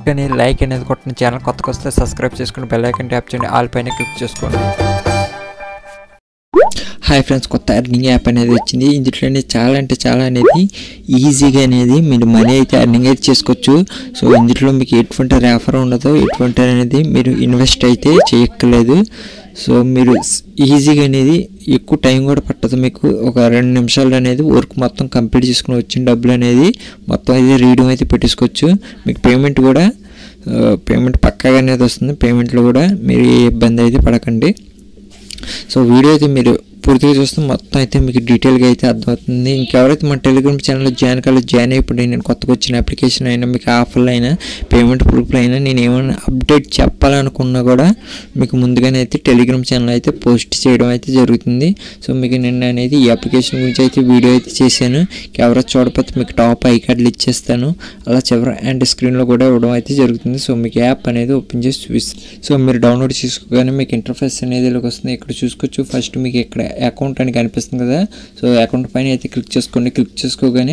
కానీ లైక్ అనేది కొట్టిన ఛానల్ కొత్తగా వస్తే సబ్స్క్రైబ్ చేసుకుని బెల్ ఐకన్ ట్యాప్ చేయండి ఆల్ పైన క్లిక్ చేసుకోండి హాయ్ ఫ్రెండ్స్ కొత్త ఎర్నింగ్ యాప్ అనేది వచ్చింది ఇందులోనే చాలా అంటే చాలా అనేది ఈజీగా అనేది మీరు మనీ అయితే ఎర్నింగ్ అయితే చేసుకోవచ్చు సో ఇందులో మీకు ఎటువంటి రెఫర్ ఉండదు ఎటువంటి అనేది మీరు ఇన్వెస్ట్ అయితే చేయక్కర్లేదు సో మీరు స్- ఈజీగా అనేది ఎక్కువ టైం కూడా పట్టదు మీకు ఒక రెండు నిమిషాలు అనేది వర్క్ మొత్తం కంప్లీట్ చేసుకుని వచ్చిన డబ్బులు అనేది మొత్తం అయితే రీడింగ్ అయితే పెట్టేసుకోవచ్చు మీకు పేమెంట్ కూడా పేమెంట్ పక్కాగా అనేది వస్తుంది పేమెంట్లో కూడా మీరు ఏ ఇబ్బంది అయితే పడకండి సో వీడియో అయితే మీరు పూర్తిగా చూస్తే మొత్తం అయితే మీకు డీటెయిల్గా అయితే అర్థమవుతుంది ఇంకెవరైతే మన టెలిగ్రామ్ ఛానల్లో జాయిన్ కాలేదు జాయిన్ అయిపోయి నేను కొత్తగా వచ్చిన అప్లికేషన్ అయినా మీకు ఆఫర్లు అయినా పేమెంట్ ప్రూఫ్లు అయినా నేను ఏమైనా అప్డేట్ చెప్పాలనుకున్నా కూడా మీకు ముందుగానే అయితే టెలిగ్రామ్ ఛానల్ అయితే పోస్ట్ చేయడం అయితే జరుగుతుంది సో మీకు నిన్న అనేది ఈ అప్లికేషన్ గురించి అయితే వీడియో అయితే చేశాను ఎవరో చూడకపోతే మీకు టాప్ ఐ కార్డులు ఇచ్చేస్తాను అలా చివరి అండ్ స్క్రీన్లో కూడా ఇవ్వడం అయితే జరుగుతుంది సో మీకు యాప్ అనేది ఓపెన్ చేసి చూపిస్తుంది సో మీరు డౌన్లోడ్ చేసుకోగానే మీకు ఇంటర్ఫేస్ అనేది ఇలాగ వస్తుంది ఇక్కడ చూసుకోవచ్చు ఫస్ట్ మీకు ఇక్కడ అకౌంట్ అని కనిపిస్తుంది కదా సో అకౌంట్ పైన అయితే క్లిక్ చేసుకోండి క్లిక్ చేసుకోగానే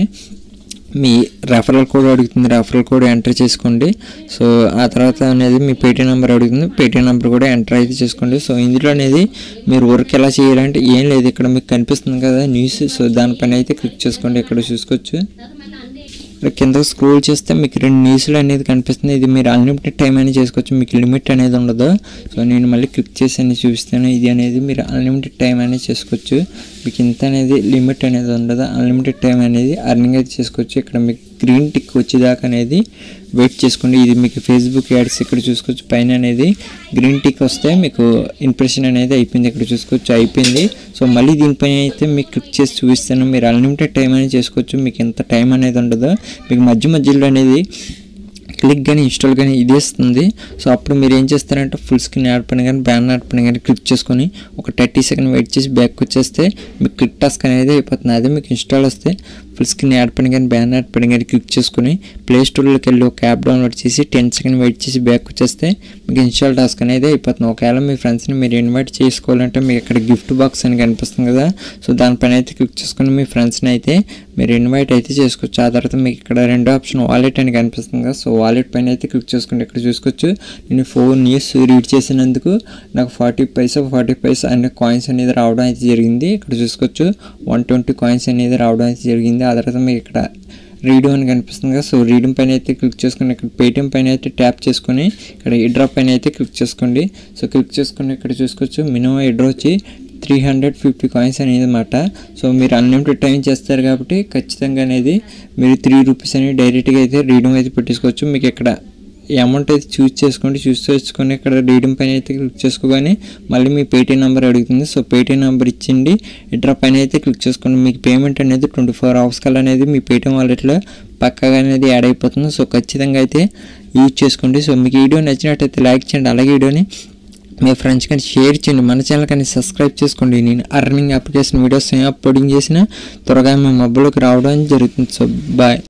మీ రెఫరల్ కోడ్ అడుగుతుంది రెఫరల్ కోడ్ ఎంటర్ చేసుకోండి సో ఆ తర్వాత అనేది మీ పేటీఎం నెంబర్ అడుగుతుంది పేటీఎం నెంబర్ కూడా ఎంటర్ అయితే చేసుకోండి సో ఇందులో అనేది మీరు వర్క్ ఎలా చేయాలంటే ఏం లేదు ఇక్కడ మీకు కనిపిస్తుంది కదా న్యూస్ సో దానిపైన అయితే క్లిక్ చేసుకోండి ఇక్కడ చూసుకోవచ్చు ఇక్కడ కింద స్క్రోల్ చేస్తే మీకు రెండు న్యూస్లు అనేది కనిపిస్తుంది ఇది మీరు అన్లిమిటెడ్ టైం అనేది చేసుకోవచ్చు మీకు లిమిట్ అనేది ఉండదు సో నేను మళ్ళీ క్లిక్ చేసి అని చూపిస్తాను ఇది అనేది మీరు అన్లిమిటెడ్ టైం అనేది చేసుకోవచ్చు మీకు ఇంత అనేది లిమిట్ అనేది ఉండదు అన్లిమిటెడ్ టైం అనేది అర్నింగ్ అయితే చేసుకోవచ్చు ఇక్కడ మీకు గ్రీన్ టిక్ వచ్చేదాకా అనేది వెయిట్ చేసుకోండి ఇది మీకు ఫేస్బుక్ యాడ్స్ ఇక్కడ చూసుకోవచ్చు పైన అనేది గ్రీన్ టిక్ వస్తే మీకు ఇంప్రెషన్ అనేది అయిపోయింది ఇక్కడ చూసుకోవచ్చు అయిపోయింది సో మళ్ళీ దీనిపైన అయితే మీకు క్లిక్ చేసి చూపిస్తాను మీరు అన్లిమిటెడ్ టైం అనేది చేసుకోవచ్చు మీకు ఎంత టైం అనేది ఉండదు మీకు మధ్య మధ్యలో అనేది క్లిక్ కానీ ఇన్స్టాల్ కానీ ఇది ఇస్తుంది సో అప్పుడు మీరు ఏం చేస్తారంటే ఫుల్ స్క్రీన్ యాడ్ పని కానీ బ్యాన్ యాడ్ పని కానీ క్లిక్ చేసుకొని ఒక థర్టీ సెకండ్ వెయిట్ చేసి బ్యాక్ వచ్చేస్తే మీకు క్లిక్ టాస్క్ అనేది అయిపోతుంది అదే మీకు ఇన్స్టాల్ వస్తే ఫుల్ స్క్రీన్ యాడ్ పని కానీ బ్యాన్ యాడ్ పని కానీ క్లిక్ చేసుకొని ప్లే స్టోర్లోకి వెళ్ళి ఒక యాప్ డౌన్లోడ్ చేసి టెన్ సెకండ్ వెయిట్ చేసి బ్యాక్ వచ్చేస్తే మీకు ఇన్స్టాల్ టాస్క్ అనేది అయిపోతుంది ఒకవేళ మీ ఫ్రెండ్స్ని మీరు ఇన్వైట్ చేసుకోవాలంటే మీకు ఇక్కడ గిఫ్ట్ బాక్స్ అని కనిపిస్తుంది కదా సో దానిపైన అయితే క్లిక్ చేసుకొని మీ ఫ్రెండ్స్ని అయితే మీరు ఇన్వైట్ అయితే చేసుకోవచ్చు ఆ తర్వాత మీకు ఇక్కడ రెండో ఆప్షన్ వాలెట్ అని కనిపిస్తుంది కదా సో వాలెట్ పైన అయితే క్లిక్ చేసుకోండి ఇక్కడ చూసుకోవచ్చు నేను ఫోర్ న్యూస్ రీడ్ చేసినందుకు నాకు ఫార్టీ పైసా ఫార్టీ పైసా అనే కాయిన్స్ అనేది రావడం అయితే జరిగింది ఇక్కడ చూసుకోవచ్చు వన్ ట్వంటీ కాయిన్స్ అనేది రావడం అయితే జరిగింది ఆ తర్వాత మీకు ఇక్కడ రీడ్ అని కనిపిస్తుంది కదా సో రీడింగ్ పైన అయితే క్లిక్ చేసుకుని ఇక్కడ పేటిఎం పైన అయితే ట్యాప్ చేసుకొని ఇక్కడ ఇడ్రా పైన అయితే క్లిక్ చేసుకోండి సో క్లిక్ చేసుకుని ఇక్కడ చూసుకోవచ్చు మినిమం ఇడ్రా వచ్చి త్రీ హండ్రెడ్ ఫిఫ్టీ కాయిన్స్ అనేది అనమాట సో మీరు అన్లిమిటెడ్ టైం చేస్తారు కాబట్టి ఖచ్చితంగా అనేది మీరు త్రీ రూపీస్ అనేది డైరెక్ట్గా అయితే రీడింగ్ అయితే పెట్టేసుకోవచ్చు మీకు ఇక్కడ ఈ అమౌంట్ అయితే చూస్ చేసుకోండి చూస్ చేసుకొని ఇక్కడ రీడింగ్ పైన అయితే క్లిక్ చేసుకోగానే మళ్ళీ మీ పేటీఎం నెంబర్ అడుగుతుంది సో పేటీఎం నెంబర్ ఇచ్చిండి ఇట్రా పైన అయితే క్లిక్ చేసుకోండి మీకు పేమెంట్ అనేది ట్వంటీ ఫోర్ అవర్స్ కల్లా అనేది మీ పేటీఎం వాలెట్లో పక్కగా అనేది యాడ్ అయిపోతుంది సో ఖచ్చితంగా అయితే యూజ్ చేసుకోండి సో మీకు ఈ వీడియో నచ్చినట్టయితే లైక్ చేయండి అలాగే వీడియోని మీ ఫ్రెండ్స్ కానీ షేర్ చేయండి మన ఛానల్ కానీ సబ్స్క్రైబ్ చేసుకోండి నేను అర్నింగ్ అప్లికేషన్ వీడియోస్ ఏం అప్లోడింగ్ చేసినా త్వరగా మీ మొబైల్లోకి రావడం జరుగుతుంది సో బాయ్